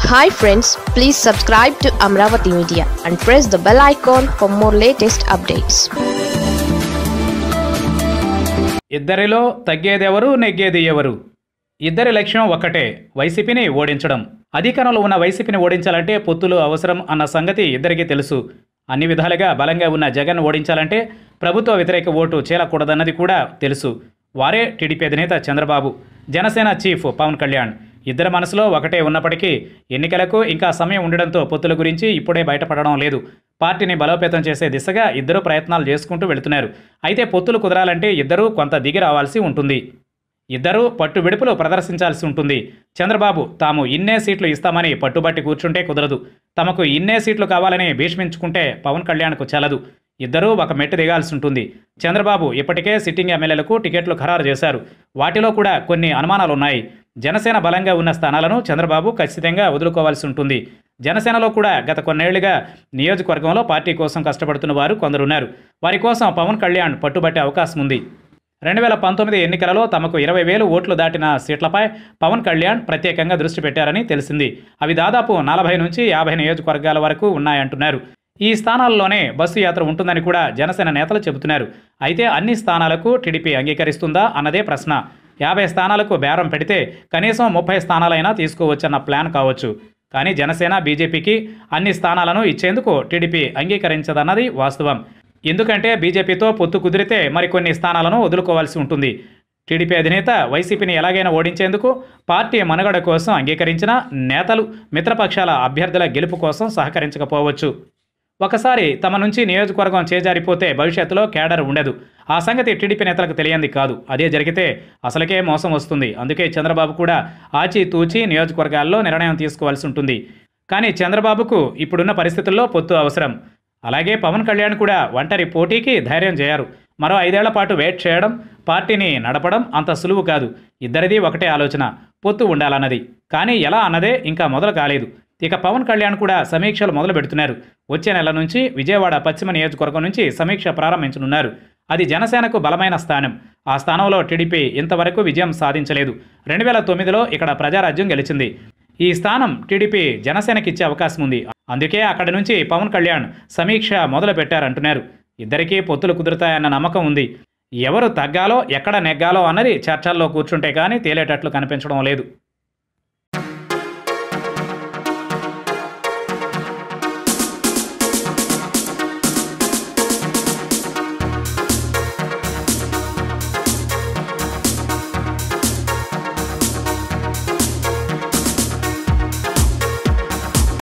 hi friends please subscribe to Amaravati media and press the bell icon for more latest updates ఇద్దరిలో తగ్గేదెవరు నెగ్గేది ఎవరు ఇద్దరి లక్ష్యం ఒక్కటే వైసీపీని ఓడించడం అధికారంలో ఉన్న వైసీపీని ఓడించాలంటే పొత్తులు అవసరం అన్న సంగతి ఇద్దరికీ తెలుసు అన్ని విధాలుగా బలంగా ఉన్న జగన్ ఓడించాలంటే ప్రభుత్వ వ్యతిరేక ఓటు చేలకూడదన్నది కూడా తెలుసు వారే టీడీపీ అధినేత చంద్రబాబు జనసేన చీఫ్ పవన్ కళ్యాణ్ ఇద్దరి మనసులో ఒకటే ఉన్నప్పటికీ ఎన్నికలకు ఇంకా సమయం ఉండడంతో పొత్తుల గురించి ఇప్పుడే బయటపడడం లేదు పార్టీని బలోపేతం చేసే దిశగా ఇద్దరు ప్రయత్నాలు చేసుకుంటూ వెళుతున్నారు అయితే పొత్తులు కుదరాలంటే ఇద్దరూ కొంత దిగి రావాల్సి ఉంటుంది ఇద్దరూ పట్టు విడుపులు ప్రదర్శించాల్సి ఉంటుంది చంద్రబాబు తాము ఇన్నే సీట్లు ఇస్తామని పట్టుబట్టి కూర్చుంటే కుదరదు తమకు ఇన్నే సీట్లు కావాలని భీష్మించుకుంటే పవన్ కళ్యాణ్కు చెల్లదు ఇద్దరూ ఒక మెట్టు దిగాల్సి ఉంటుంది చంద్రబాబు ఇప్పటికే సిట్టింగ్ ఎమ్మెల్యేలకు టికెట్లు ఖరారు చేశారు వాటిలో కూడా కొన్ని అనుమానాలు ఉన్నాయి జనసేన బలంగా ఉన్న స్థానాలను చంద్రబాబు ఖచ్చితంగా వదులుకోవాల్సి ఉంటుంది జనసేనలో కూడా గత కొన్నేళ్లుగా నియోజకవర్గంలో పార్టీ కోసం కష్టపడుతున్న వారు కొందరున్నారు వారి కోసం పవన్ కళ్యాణ్ పట్టుబట్టే అవకాశం ఉంది రెండు వేల పంతొమ్మిది ఎన్నికలలో తమకు ఇరవై వేలు ఓట్లు దాటిన సీట్లపై పవన్ కళ్యాణ్ ప్రత్యేకంగా దృష్టి పెట్టారని తెలిసింది అవి దాదాపు నలభై నుంచి యాభై నియోజకవర్గాల వరకు ఉన్నాయంటున్నారు ఈ స్థానాల్లోనే బస్సు యాత్ర ఉంటుందని కూడా జనసేన నేతలు చెబుతున్నారు అయితే అన్ని స్థానాలకు టీడీపీ అంగీకరిస్తుందా అన్నదే ప్రశ్న యాభై స్థానాలకు బేరం పెడితే కనీసం ముప్పై స్థానాలైనా తీసుకోవచ్చన్న ప్లాన్ కావచ్చు కానీ జనసేన బీజేపీకి అన్ని స్థానాలను ఇచ్చేందుకు టీడీపీ అంగీకరించదన్నది వాస్తవం ఎందుకంటే బీజేపీతో పొత్తు కుదిరితే మరికొన్ని స్థానాలను వదులుకోవాల్సి ఉంటుంది టీడీపీ అధినేత వైసీపీని ఎలాగైనా ఓడించేందుకు పార్టీ మనుగడ కోసం అంగీకరించిన నేతలు మిత్రపక్షాల అభ్యర్థుల గెలుపు కోసం సహకరించకపోవచ్చు ఒకసారి తమ నుంచి నియోజకవర్గం చేజారిపోతే భవిష్యత్తులో కేడర్ ఉండదు ఆ సంగతి టీడీపీ నేతలకు తెలియంది కాదు అదే జరిగితే అసలుకే మోసం వస్తుంది అందుకే చంద్రబాబు కూడా ఆచితూచి నియోజకవర్గాల్లో నిర్ణయం తీసుకోవాల్సి ఉంటుంది కానీ చంద్రబాబుకు ఇప్పుడున్న పరిస్థితుల్లో పొత్తు అవసరం అలాగే పవన్ కళ్యాణ్ కూడా ఒంటరి పోటీకి ధైర్యం చేయరు మరో ఐదేళ్ల పాటు వెయిట్ చేయడం పార్టీని నడపడం అంత సులువు కాదు ఇద్దరిది ఒకటే ఆలోచన పొత్తు ఉండాలన్నది కానీ ఎలా అన్నదే ఇంకా మొదలు కాలేదు ఇక పవన్ కళ్యాణ్ కూడా సమీక్షలు మొదలు పెడుతున్నారు వచ్చే నెల నుంచి విజయవాడ పశ్చిమ నియోజకవర్గం నుంచి సమీక్ష ప్రారంభించనున్నారు అది జనసేనకు బలమైన స్థానం ఆ స్థానంలో టీడీపీ ఇంతవరకు విజయం సాధించలేదు రెండు వేల తొమ్మిదిలో ఇక్కడ ప్రజారాజ్యం గెలిచింది ఈ స్థానం టీడీపీ జనసేనకి ఇచ్చే అవకాశం ఉంది అందుకే అక్కడి నుంచి పవన్ కళ్యాణ్ సమీక్ష మొదలు పెట్టారంటున్నారు ఇద్దరికీ పొత్తులు కుదురుతాయన్న నమ్మకం ఉంది ఎవరు తగ్గాలో ఎక్కడ నెగ్గాలో అన్నది చర్చల్లో కూర్చుంటే కానీ తేలేటట్లు కనిపించడం లేదు